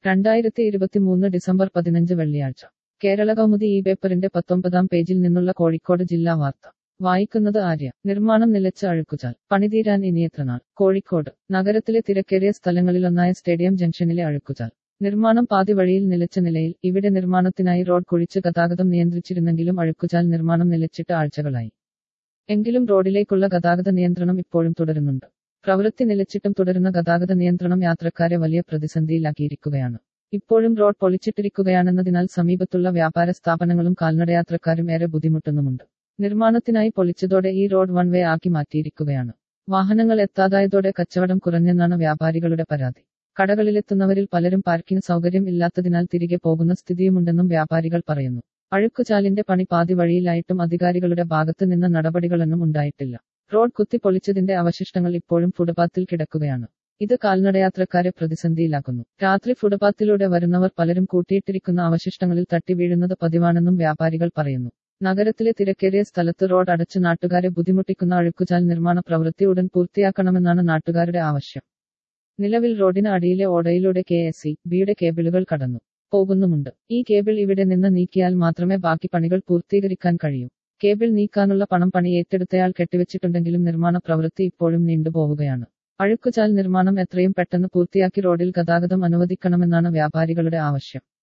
രണ്ടായിരത്തി ഇരുപത്തിമൂന്ന് ഡിസംബർ പതിനഞ്ച് വെള്ളിയാഴ്ച കേരള കൗമുദി ഈ പേപ്പറിന്റെ പത്തൊമ്പതാം പേജിൽ നിന്നുള്ള കോഴിക്കോട് ജില്ലാ വാർത്ത വായിക്കുന്നത് ആര്യ നിർമ്മാണം നിലച്ച അഴുക്കുചാൽ പണിതീരാൻ ഇനി എത്ര നാൾ കോഴിക്കോട് നഗരത്തിലെ തിരക്കേറിയ സ്ഥലങ്ങളിലൊന്നായ സ്റ്റേഡിയം ജംഗ്ഷനിലെ അഴുക്കുചാൽ നിർമ്മാണം പാതി വഴിയിൽ നിലച്ച നിലയിൽ ഇവിടെ നിർമ്മാണത്തിനായി റോഡ് കുഴിച്ച് ഗതാഗതം നിയന്ത്രിച്ചിരുന്നെങ്കിലും അഴുക്കുചാൽ നിർമ്മാണം നിലച്ചിട്ട് ആഴ്ചകളായി എങ്കിലും റോഡിലേക്കുള്ള ഗതാഗത നിയന്ത്രണം ഇപ്പോഴും തുടരുന്നുണ്ട് പ്രവൃത്തി നിലച്ചിട്ടും തുടരുന്ന ഗതാഗത നിയന്ത്രണം യാത്രക്കാരെ വലിയ പ്രതിസന്ധിയിലാക്കിയിരിക്കുകയാണ് ഇപ്പോഴും റോഡ് പൊളിച്ചിട്ടിരിക്കുകയാണെന്നതിനാൽ സമീപത്തുള്ള വ്യാപാര സ്ഥാപനങ്ങളും കാൽനടയാത്രക്കാരും ഏറെ ബുദ്ധിമുട്ടുന്നുമുണ്ട് നിർമ്മാണത്തിനായി പൊളിച്ചതോടെ ഈ റോഡ് വൺ വേ ആക്കി മാറ്റിയിരിക്കുകയാണ് വാഹനങ്ങൾ എത്താതായതോടെ കച്ചവടം കുറഞ്ഞെന്നാണ് വ്യാപാരികളുടെ പരാതി കടകളിലെത്തുന്നവരിൽ പലരും പാർക്കിംഗ് സൗകര്യം ഇല്ലാത്തതിനാൽ തിരികെ പോകുന്ന സ്ഥിതിയുമുണ്ടെന്നും വ്യാപാരികൾ പറയുന്നു അഴുക്കുചാലിന്റെ പണി പാതി വഴിയിലായിട്ടും അധികാരികളുടെ ഭാഗത്ത് നിന്ന് നടപടികളൊന്നും ഉണ്ടായിട്ടില്ല റോഡ് കുത്തി പൊളിച്ചതിന്റെ അവശിഷ്ടങ്ങൾ ഇപ്പോഴും ഫുട്പാത്തിൽ കിടക്കുകയാണ് ഇത് കാൽനടയാത്രക്കാരെ പ്രതിസന്ധിയിലാക്കുന്നു രാത്രി ഫുട്പാത്തിലൂടെ വരുന്നവർ പലരും കൂട്ടിയിട്ടിരിക്കുന്ന അവശിഷ്ടങ്ങളിൽ തട്ടി വീഴുന്നത് പതിവാണെന്നും വ്യാപാരികൾ പറയുന്നു നഗരത്തിലെ തിരക്കേറിയ സ്ഥലത്ത് റോഡ് അടച്ച് നാട്ടുകാരെ ബുദ്ധിമുട്ടിക്കുന്ന അഴുക്കുചാൽ നിർമ്മാണ പ്രവൃത്തി ഉടൻ പൂർത്തിയാക്കണമെന്നാണ് നാട്ടുകാരുടെ ആവശ്യം നിലവിൽ റോഡിന് അടിയിലെ ഓടയിലൂടെ കെ എസ് സി ബിയുടെ കേബിളുകൾ കടന്നു പോകുന്നുമുണ്ട് ഈ കേബിൾ ഇവിടെ നിന്ന് നീക്കിയാൽ മാത്രമേ ബാക്കി പണികൾ പൂർത്തീകരിക്കാൻ കഴിയൂ കേബിൾ നീക്കാനുള്ള പണം പണി ഏറ്റെടുത്തയാൾ കെട്ടിവെച്ചിട്ടുണ്ടെങ്കിലും നിർമ്മാണ പ്രവൃത്തി ഇപ്പോഴും നീണ്ടുപോവുകയാണ് അഴുക്കുചാൽ നിർമ്മാണം എത്രയും പെട്ടെന്ന് പൂർത്തിയാക്കി റോഡിൽ ഗതാഗതം അനുവദിക്കണമെന്നാണ് വ്യാപാരികളുടെ ആവശ്യം